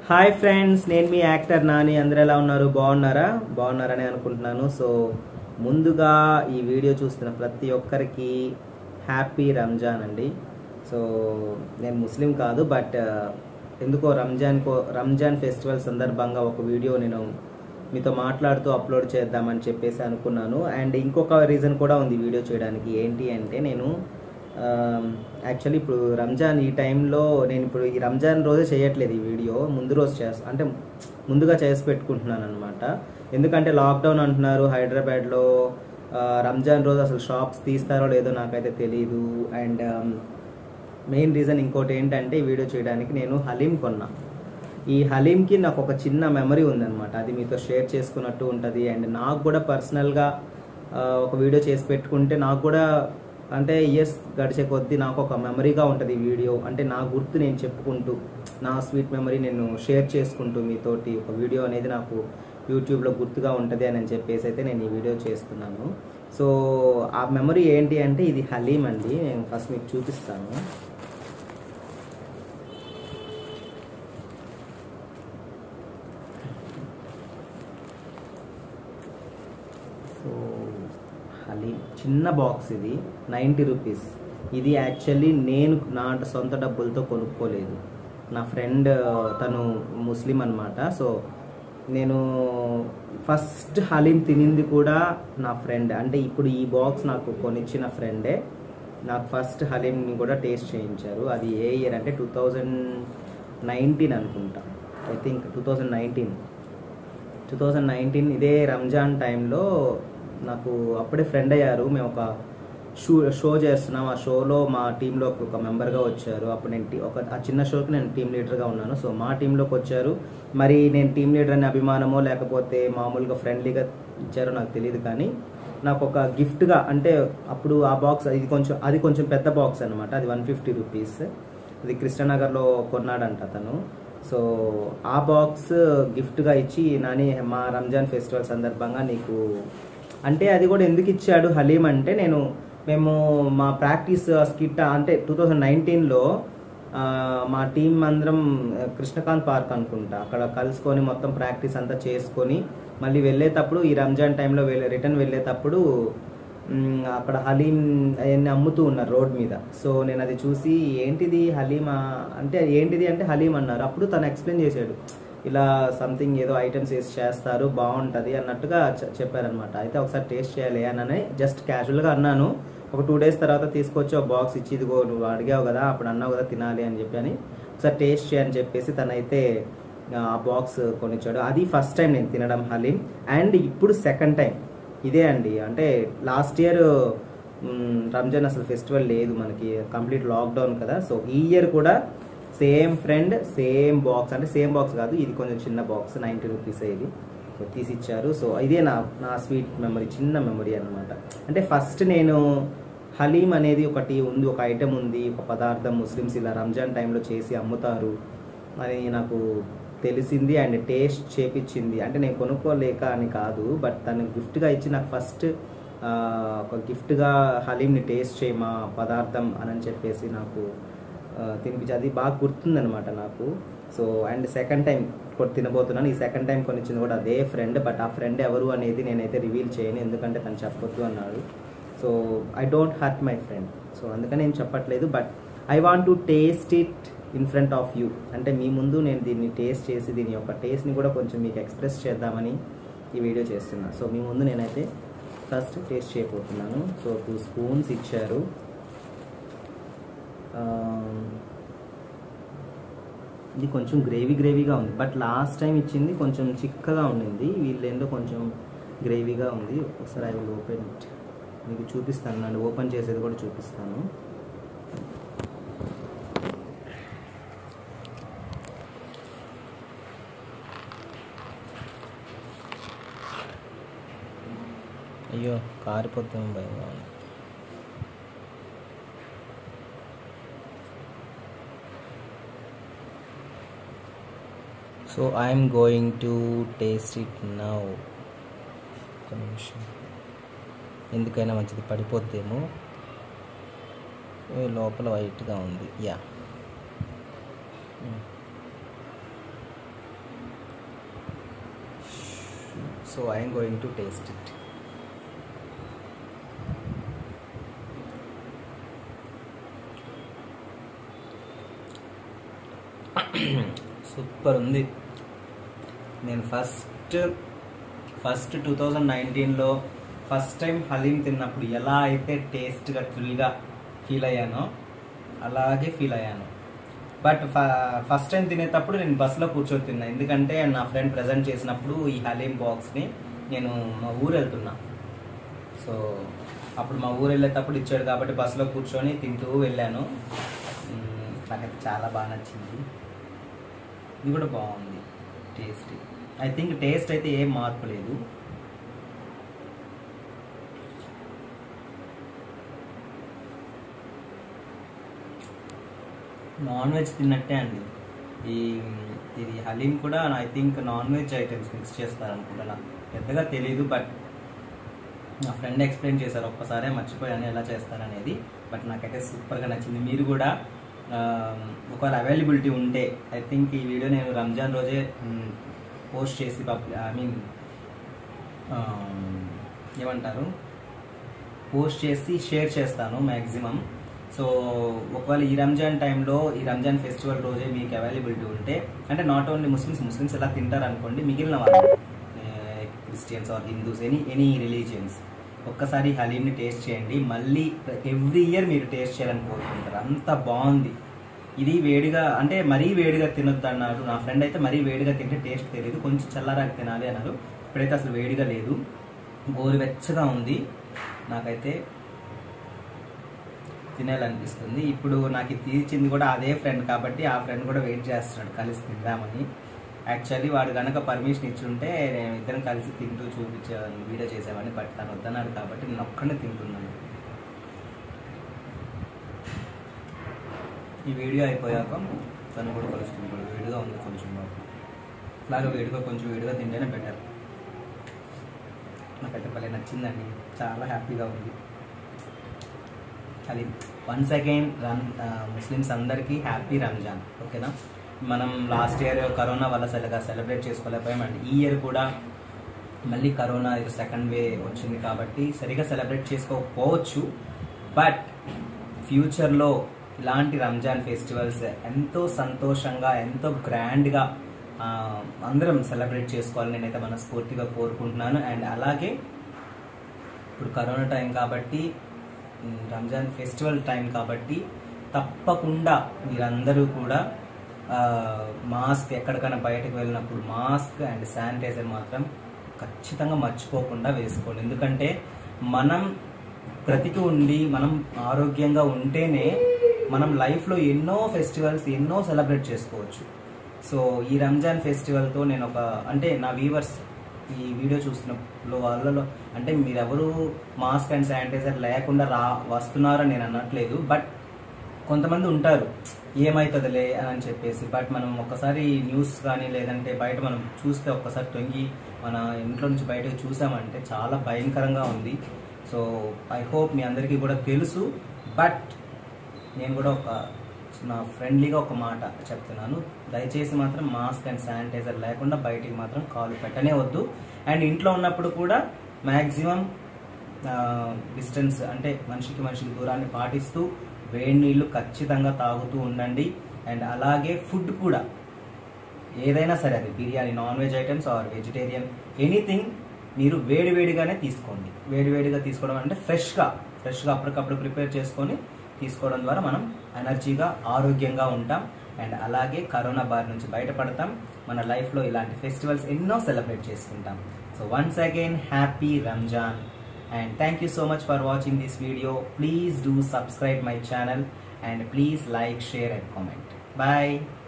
hi friends నేను మీ actor Nani అందరు ఎలా ఉన్నారు బాగున్నారా బాగున్నారని అనుకుంటున్నాను సో ముందుగా ఈ వీడియో చూస్తున్న ప్రతి ఒక్కరికి హ్యాపీ రంజాన్ అండి సో నేను ముస్లిం కాదు బట్ ఎందుకో రంజాన్ కో రంజాన్ ఫెస్టివల్ సందర్భంగా ఒక వీడియో నేను మీతో మాట్లాడుతూ అప్లోడ్ చేద్దామని చెప్పేసి అనుకున్నాను అండ్ ఇంకొక రీజన్ కూడా ఉంది వీడియో చేయడానికి ఏంటి అంటే నేను యాక్చువల్లీ ఇప్పుడు రంజాన్ ఈ టైంలో నేను ఇప్పుడు ఈ రంజాన్ రోజే చేయట్లేదు ఈ వీడియో ముందు రోజు చేస్తా అంటే ముందుగా చేసి పెట్టుకుంటున్నాను అనమాట ఎందుకంటే లాక్డౌన్ అంటున్నారు హైదరాబాద్లో ఆ, రంజాన్ రోజు అసలు షాప్స్ తీస్తారో లేదో నాకైతే తెలియదు అండ్ మెయిన్ రీజన్ ఇంకోటి ఏంటంటే ఈ వీడియో చేయడానికి నేను హలీం కొన్నా ఈ హలీంకి నాకు ఒక చిన్న మెమరీ ఉందన్నమాట అది మీతో షేర్ చేసుకున్నట్టు ఉంటుంది అండ్ నాకు కూడా పర్సనల్గా ఒక వీడియో చేసి పెట్టుకుంటే నాకు కూడా అంటే ఇయర్స్ గడిచే కొద్దీ నాకు ఒక మెమరీగా ఉంటుంది ఈ వీడియో అంటే నా గుర్తు నేను చెప్పుకుంటూ నా స్వీట్ మెమరీ నేను షేర్ చేసుకుంటూ మీతోటి ఒక వీడియో అనేది నాకు యూట్యూబ్లో గుర్తుగా ఉంటుంది అని చెప్పేసి అయితే నేను ఈ వీడియో చేస్తున్నాను సో ఆ మెమరీ ఏంటి అంటే ఇది హలీం అండి నేను ఫస్ట్ మీకు చూపిస్తాను సో హలీం చిన్న బాక్స్ ఇది నైంటీ రూపీస్ ఇది యాక్చువల్లీ నేను నా సొంత డబ్బులతో కొనుక్కోలేదు నా ఫ్రెండ్ తను ముస్లిం అనమాట సో నేను ఫస్ట్ హలీం తినింది కూడా నా ఫ్రెండ్ అంటే ఇప్పుడు ఈ బాక్స్ నాకు కొనిచ్చిన ఫ్రెండే నాకు ఫస్ట్ హలీంని కూడా టేస్ట్ చేయించారు అది ఏ ఇయర్ అంటే టూ థౌజండ్ నైన్టీన్ అనుకుంటా I think two thousand nineteen two thousand nineteen ఇదే రంజాన్ టైంలో నాకు అప్పుడే ఫ్రెండ్ అయ్యారు మేము ఒక షూ షో చేస్తున్నాం ఆ షోలో మా టీంలో ఒక మెంబర్గా వచ్చారు అప్పుడు నేను టీ- ఒక ఆ చిన్న షోకి నేను టీం లీడర్గా ఉన్నాను సో మా టీంలోకి వచ్చారు మరి నేను టీం లీడర్ అనే అభిమానమో లేకపోతే మామూలుగా ఫ్రెండ్లీగా ఇచ్చారో నాకు తెలియదు కానీ నాకు ఒక గిఫ్ట్గా అంటే అప్పుడు ఆ బాక్స్ ఇది కొంచెం అది కొంచెం పెద్ద బాక్స్ అనమాట అది వన్ ఫిఫ్టీ రూపీస్ అది కృష్ణనగర్లో కొన్నాడంట అతను సో ఆ బాక్స్ గిఫ్ట్గా ఇచ్చి నాని మా రంజాన్ ఫెస్టివల్ సందర్భంగా నీకు అంటే అది కూడా ఎందుకు ఇచ్చాడు హలీం అంటే నేను మేము మా ప్రాక్టీస్ స్కిట్ అంటే టూ థౌజండ్ నైన్టీన్లో మా టీం అందరం ఆ, కృష్ణకాంత్ పార్క్ అనుకుంటా అక్కడ కలుసుకొని మొత్తం ప్రాక్టీస్ అంతా చేసుకొని మళ్ళీ వెళ్ళేటప్పుడు ఈ రంజాన్ టైంలో వెళ్ళే రిటర్న్ వెళ్ళేటప్పుడు మ్, అక్కడ హలీం అవన్నీ అమ్ముతూ ఉన్నారు రోడ్ మీద సో నేను అది చూసి ఏంటిది హలీమా అంటే ఏంటిది అంటే హలీం అన్నారు అప్పుడు తను ఎక్స్ప్లెయిన్ చేశాడు ఇలా సంథింగ్ ఏదో ఐటమ్స్ వేసి చేస్తారు బాగుంటుంది అన్నట్టుగా చె- చెప్పారనమాట అయితే ఒకసారి టేస్ట్ చేయాలి అని జస్ట్ క్యాజువల్గా అన్నాను ఒక టూ డేస్ తర్వాత తీసుకొచ్చి ఒక బాక్స్ ఇచ్చి ఇదిగో నువ్వు అడిగావు కదా అప్పుడు అన్నావు కదా తినాలి అని చెప్పి అని ఒకసారి టేస్ట్ చేయని చెప్పేసి తనైతే ఆ బాక్స్ కొనిచ్చాడు అది ఫస్ట్ టైం నేను తినడం హలీం అండ్ ఇప్పుడు సెకండ్ టైం ఇదే అండి అంటే లాస్ట్ ఇయర్ రంజాన్ అసలు ఫెస్టివల్ లేదు మనకి కంప్లీట్ లాక్డౌన్ కదా సో ఈ ఇయర్ కూడా సేమ్ ఫ్రెండ్ సేమ్ బాక్స్ అంటే సేమ్ బాక్స్ కాదు ఇది కొంచెం చిన్న బాక్స్ నైంటీ రూపీస్ ఇది సో తీసి ఇచ్చారు సో ఇదే నా నా స్వీట్ మెమరీ చిన్న మెమరీ అన్నమాట అంటే ఫస్ట్ నేను హలీం అనేది ఒకటి ఉంది ఒక ఐటెం ఉంది ఒక పదార్థం ముస్లిమ్స్ ఇలా రంజాన్ టైంలో చేసి అమ్ముతారు అని నాకు తెలిసింది అండ్ టేస్ట్ చేపించింది అంటే నేను కొనుక్కోలేక అని కాదు బట్ తను గిఫ్ట్గా ఇచ్చి నాకు ఫస్ట్ ఒక గిఫ్ట్గా హలీంని టేస్ట్ చేయి మా పదార్థం అని చెప్పేసి నాకు ఆ, తినిపించి అది బాగా గుర్తుందనమాట నాకు సో అండ్ సెకండ్ టైం కూడా తినబోతున్నాను ఈ సెకండ్ టైం కొనిచ్చింది కూడా అదే ఫ్రెండ్ బట్ ఆ ఫ్రెండ్ ఎవరు అనేది నేనైతే రివీల్ చేయను ఎందుకంటే తను చెప్పొద్దు అన్నాడు so I don't hurt my friend so అందుకని నేను చెప్పట్లేదు but I want to taste it in front of you అంటే మీ ముందు నేను దీన్ని టేస్ట్ చేసి దీని యొక్క టేస్ట్ని కూడా కొంచెం మీకు ఎక్స్ప్రెస్ చేద్దామని ఈ వీడియో చేస్తున్నా సో మీ ముందు నేనైతే ఫస్ట్ టేస్ట్ చేయబోతున్నాను సో టూ స్పూన్స్ ఇచ్చారు ఆ, ఇది కొంచెం గ్రేవీ గ్రేవీగా ఉంది బట్ లాస్ట్ టైం ఇచ్చింది కొంచెం చిక్కగా ఉండింది వీళ్ళేందో కొంచెం గ్రేవీగా ఉంది ఒకసారి ఐ విల్ ఓపెన్ ఇట్ మీకు చూపిస్తాను నన్ను ఓపెన్ చేసేది కూడా చూపిస్తాను అయ్యో కారిపోతాం భయంగా ఉంది so I'm going to taste it now ఒక నిమిషం ఎందుకైనా మంచిది పడిపోద్దేమో ఏ, లోపల వైట్గా ఉంది yeah so I'm going to taste it super ఉంది నేను ఫస్ట్ ఫస్ట్ టూ థౌజండ్ నైన్టీన్లో ఫస్ట్ టైం హలీం తిన్నప్పుడు ఎలా అయితే టేస్ట్గా థ్రిల్గా ఫీల్ అయ్యానో అలాగే ఫీల్ అయ్యాను బట్ ఫస్ట్ టైం తినేటప్పుడు నేను బస్సులో కూర్చొని తిన్నా ఎందుకంటే నా ఫ్రెండ్ ప్రజెంట్ చేసినప్పుడు ఈ హలీం బాక్స్ని నేను మా ఊరు వెళ్తున్నా సో అప్పుడు మా ఊరు వెళ్ళేటప్పుడు ఇచ్చాడు కాబట్టి బస్సులో కూర్చొని తింటూ వెళ్ళాను మ్మ్, నాకైతే చాలా బాగా నచ్చింది ఇది కూడా బాగుంది టేస్ట్ ఐ థింక్ టేస్ట్ అయితే ఏం మార్పు లేదు నాన్ వెజ్ తిన్నట్టే అండి ఈ ఇది హలీం కూడా I think non veg items mix చేస్తారు అనుకుంటా నాకు పెద్దగా తెలియదు బట్ నా ఫ్రెండ్ ఎక్స్ప్లెయిన్ చేశారు ఒక్కసారే మర్చిపోయాను ఎలా చేస్తారనేది బట్ నాకైతే సూపర్గా నచ్చింది మీరు కూడా ఆ, ఒకవేళ అవైలబిలిటీ ఉంటే ఐ థింక్ ఈ వీడియో నేను రంజాన్ రోజే పోస్ట్ చేసి ఐ మీన్ ఏమంటారు పోస్ట్ చేసి షేర్ చేస్తాను మ్యాక్సిమం సో ఒకవేళ ఈ రంజాన్ టైంలో ఈ రంజాన్ ఫెస్టివల్ రోజే మీకు అవైలబిలిటీ ఉంటే అంటే నాట్ ఓన్లీ ముస్లిమ్స్ ముస్లిమ్స్ ఎలా తింటారు అనుకోండి మిగిలిన వాళ్ళు Christians or Hindus any any religions ఒక్కసారి హలీంని టేస్ట్ చేయండి మళ్ళీ ఎవ్రీ ఇయర్ మీరు టేస్ట్ చేయాలని కోరుకుంటారు అంత బాగుంది ఇది వేడిగా అంటే మరీ వేడిగా తినొద్దు అన్నారు నా ఫ్రెండ్ అయితే మరీ వేడిగా తింటే టేస్ట్ తెలియదు కొంచెం చల్లారాక తినాలి అన్నారు ఇప్పుడైతే అసలు వేడిగా లేదు గోరువెచ్చగా ఉంది నాకైతే తినాలనిపిస్తుంది ఇప్పుడు నాకు ఇది తీర్చింది కూడా అదే ఫ్రెండ్ కాబట్టి ఆ ఫ్రెండ్ కూడా వెయిట్ చేస్తున్నాడు కలిసి తిందామని యాక్చువల్లీ వాడు కనుక పర్మిషన్ ఇచ్చుంటే నేను ఇద్దరం కలిసి తింటూ చూపించేవాడిని వీడియో చేసేవాడిని బట్ తను వద్దన్నాడు కాబట్టి నేను ఒక్కడే తింటున్నాను ఈ వీడియో అయిపోయాక తను కూడా కలుస్తుంది ఇప్పుడు వేడిగా ఉంది కొంచెం మాకు అలాగే వేడిగా కొంచెం వేడిగా తింటేనే బెటర్ నాకైతే భలే నచ్చిందండి చాలా హ్యాపీగా ఉంది అది వన్స్ అగైన్ రన్ ముస్లిమ్స్ అందరికీ హ్యాపీ రంజాన్ ఓకేనా మనం లాస్ట్ ఇయర్ కరోనా వల్ల సరిగా సెలబ్రేట్ చేసుకోలేకపోయామండి ఈ ఇయర్ కూడా మళ్ళీ కరోనా సెకండ్ వే వచ్చింది కాబట్టి సరిగా సెలబ్రేట్ చేసుకోకపోవచ్చు బట్ ఫ్యూచర్లో ఇలాంటి రంజాన్ ఫెస్టివల్స్ ఎంతో సంతోషంగా ఎంతో గ్రాండ్గా అందరం సెలబ్రేట్ చేసుకోవాలని నేనైతే మనస్ఫూర్తిగా కోరుకుంటున్నాను అండ్ అలాగే ఇప్పుడు కరోనా టైం కాబట్టి ఉమ్, రంజాన్ ఫెస్టివల్ టైం కాబట్టి తప్పకుండా మీరందరూ కూడా ఆ, మాస్క్ ఎక్కడికైనా బయటకు వెళ్ళినప్పుడు మాస్క్ అండ్ శానిటైజర్ మాత్రం ఖచ్చితంగా మర్చిపోకుండా వేసుకోండి ఎందుకంటే మనం బ్రతికి ఉండి మనం ఆరోగ్యంగా ఉంటేనే మనం లైఫ్లో ఎన్నో ఫెస్టివల్స్ ఎన్నో సెలబ్రేట్ చేసుకోవచ్చు సో ఈ రంజాన్ ఫెస్టివల్తో నేను ఒక అంటే నా వ్యూవర్స్ ఈ వీడియో చూస్తున్న వాళ్ళలో అంటే మీరెవరు మాస్క్ అండ్ శానిటైజర్ లేకుండా రా వస్తున్నారని నేను అనట్లేదు బట్ కొంతమంది ఉంటారు ఏమవుతుందిలే అని అని చెప్పేసి బట్ మనం ఒక్కసారి న్యూస్ కానీ లేదంటే బయట మనం చూస్తే ఒక్కసారి తొంగి మన ఇంట్లో నుంచి బయటకు చూసామంటే చాలా భయంకరంగా ఉంది సో ఐ హోప్ మీ అందరికీ కూడా తెలుసు బట్ నేను కూడా ఒక నా ఫ్రెండ్లీగా ఒక మాట చెప్తున్నాను దయచేసి మాత్రం మాస్క్ అండ్ శానిటైజర్ లేకుండా బయటికి మాత్రం కాలు పెట్టనే వద్దు అండ్ ఇంట్లో ఉన్నప్పుడు కూడా మ్యాక్సిమం డిస్టెన్స్ అంటే మనిషికి మనిషికి దూరాన్ని పాటిస్తూ వేడి నీళ్లు ఖచ్చితంగా తాగుతూ ఉండండి అండ్ అలాగే ఫుడ్ కూడా ఏదైనా సరే అది biryani non veg items or vegetarian anything మీరు వేడివేడిగానే తీసుకోండి వేడివేడిగా తీసుకోవడం అంటే ఫ్రెష్గా ఫ్రెష్గా అప్పటికప్పుడు ప్రిపేర్ చేసుకొని తీసుకోవడం ద్వారా మనం ఎనర్జీగా ఆరోగ్యంగా ఉంటాం అండ్ అలాగే కరోనా బారి నుంచి బయటపడతాం మన లైఫ్లో ఇలాంటి ఫెస్టివల్స్ ఎన్నో సెలబ్రేట్ చేసుకుంటాం so once again happy Ramzan and thank you so much for watching this video please do subscribe my channel and please like share and comment bye